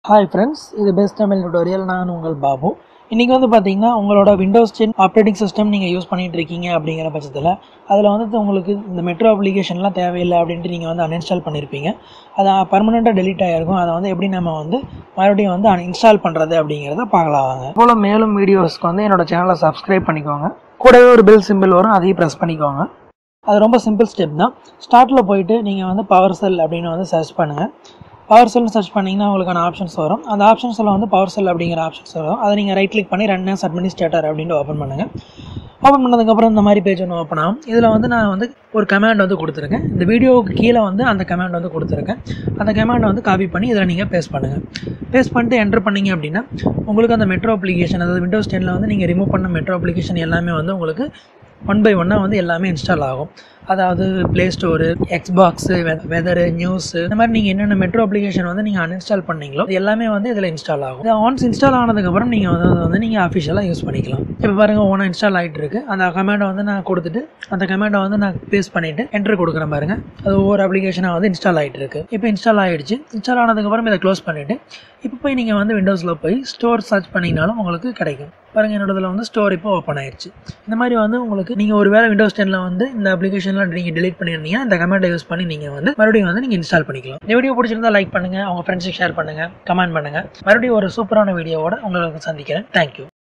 hi friends இது best Tamil tutorial நான் உங்கள் பாபு இன்றைக்கி வந்து பார்த்தீங்கன்னா உங்களோட விண்டோஸ் டென் ஆப்ரேட்டிங் சிஸ்டம் நீங்கள் யூஸ் பண்ணிட்டு இருக்கீங்க அப்படிங்கிற பட்சத்தில் அதில் வந்து உங்களுக்கு இந்த மெட்ரோ அப்ளிகேஷன்லாம் தேவையில்லை அப்படின்ட்டு நீங்கள் வந்து அன்இன்ஸ்டால் பண்ணியிருப்பீங்க அது பர்மனெண்ட்டாக டெலீட் ஆகிருக்கும் அதை வந்து எப்படி நம்ம வந்து மறுபடியும் வந்து அன்இன்ஸ்டால் பண்ணுறது அப்படிங்கிறத பார்க்கலாம் வாங்க போல் மேலும் வீடியோஸ்க்கு வந்து என்னோட சேனலை சப்ஸ்கிரைப் பண்ணிக்கோங்க கூடவே ஒரு பெல் சிம்பிள் வரும் அதையும் ப்ரெஸ் பண்ணிக்கோங்க அது ரொம்ப சிம்பிள் ஸ்டெப் தான் ஸ்டார்ட்டில் போயிட்டு நீங்கள் வந்து பவர் செல் அப்படின்னு வந்து சர்ச் பண்ணுங்கள் பவர் செல்னு சர்ச் பண்ணிங்கன்னா உங்களுக்கான ஆப்ஷன்ஸ் வரும் அந்த ஆப்ஷன்ஸில் வந்து பவர் செல் அப்படிங்கிற ஆப்ஷன்ஸ் வரும் அதை நீங்கள் ரைட் கிளிக் பண்ணி ரன் as அட்மினிஸ்ட்ரேட்டர் அப்படின்ட்டு ஓப்பன் பண்ணுங்கள் ஓப்பன் பண்ணதுக்கப்புறம் இந்த மாதிரி பேஜ் ஒன்று ஓப்பன் ஆகும் இதில் வந்து நான் வந்து ஒரு கமாண்ட் வந்து கொடுத்துருக்கேன் இந்த வீடியோவுக்கு கீழே வந்து அந்த கமாண்ட் வந்து கொடுத்துருக்கேன் அந்த கமாண்டை வந்து காப்பி பண்ணி இதில் நீங்கள் பேஸ்ட் பண்ணுங்கள் பேஸ்ட் பண்ணிட்டு என்டர் பண்ணீங்க அப்படின்னா உங்களுக்கு அந்த மெட்ரோ அப்ளிகேஷன் அதாவது விண்டோஸ் டென்னில் வந்து நீங்கள் ரிமூவ் பண்ண மெட்ரோ அப்ளிகேஷன் எல்லாமே வந்து உங்களுக்கு ஒன் பை ஒன்னாக வந்து எல்லாமே இன்ஸ்டால் ஆகும் அதாவது play store Xbox weather news இந்த மாதிரி நீங்கள் என்னென்ன மெட்ரோ அப்ளிகேஷன் வந்து நீங்கள் அன்இன்ஸ்டால் பண்ணீங்களோ இது எல்லாமே வந்து இதில் இன்ஸ்டால் ஆகும் இது ஒன்ஸ் இன்ஸ்டால் ஆனதுக்கப்புறம் நீங்கள் வந்து அதை வந்து நீங்கள் அஃபிஷியலாக யூஸ் பண்ணிக்கலாம் இப்போ பாருங்கள் ஓனாக இன்ஸ்டால் ஆகிட்டு இருக்கு அந்த கமெண்டை வந்து நான் கொடுத்துட்டு அந்த கமெண்டை வந்து நான் பேஸ்ட் பண்ணிவிட்டு என்டர் கொடுக்குறேன் பாருங்க அது ஒவ்வொரு அப்ளிகேஷனாக வந்து இன்ஸ்டால் ஆகிட்டு இருக்கு இப்போ இன்ஸ்டால் ஆகிடுச்சு இன்ஸ்டால் ஆனதுக்கப்புறம் இதை க்ளோஸ் பண்ணிவிட்டு இப்போ போய் நீங்கள் வந்து விண்டோஸில் போய் ஸ்டோர் சர்ச் பண்ணிங்கனாலும் உங்களுக்கு கிடைக்கும் பாருங்கள் என்னோடதுல வந்து ஸ்டோர் இப்போ ஓப்பன் ஆயிடுச்சு இந்த மாதிரி வந்து உங்களுக்கு நீங்கள் ஒரு வேளை விண்டோஸ் டென்னில் வந்து இந்த அப்ளிகேஷன்லாம் நீங்கள் delete பண்ணியிருந்தீங்க இந்த கமெண்ட்டை யூஸ் பண்ணி நீங்கள் வந்து மறுபடியும் வந்து நீங்கள் இன்ஸ்டால் பண்ணிக்கலாம் இந்த வீடியோ பிடிச்சிருந்தா லைக் பண்ணுங்கள் உங்கள் ஃப்ரெண்ட்ஸுக்கு ஷேர் பண்ணுங்கள் கமெண்ட் பண்ணுங்கள் மறுபடியும் ஒரு சூப்பரான வீடியோவோட உங்களுக்கு சந்திக்கிறேன் தேங்க்யூ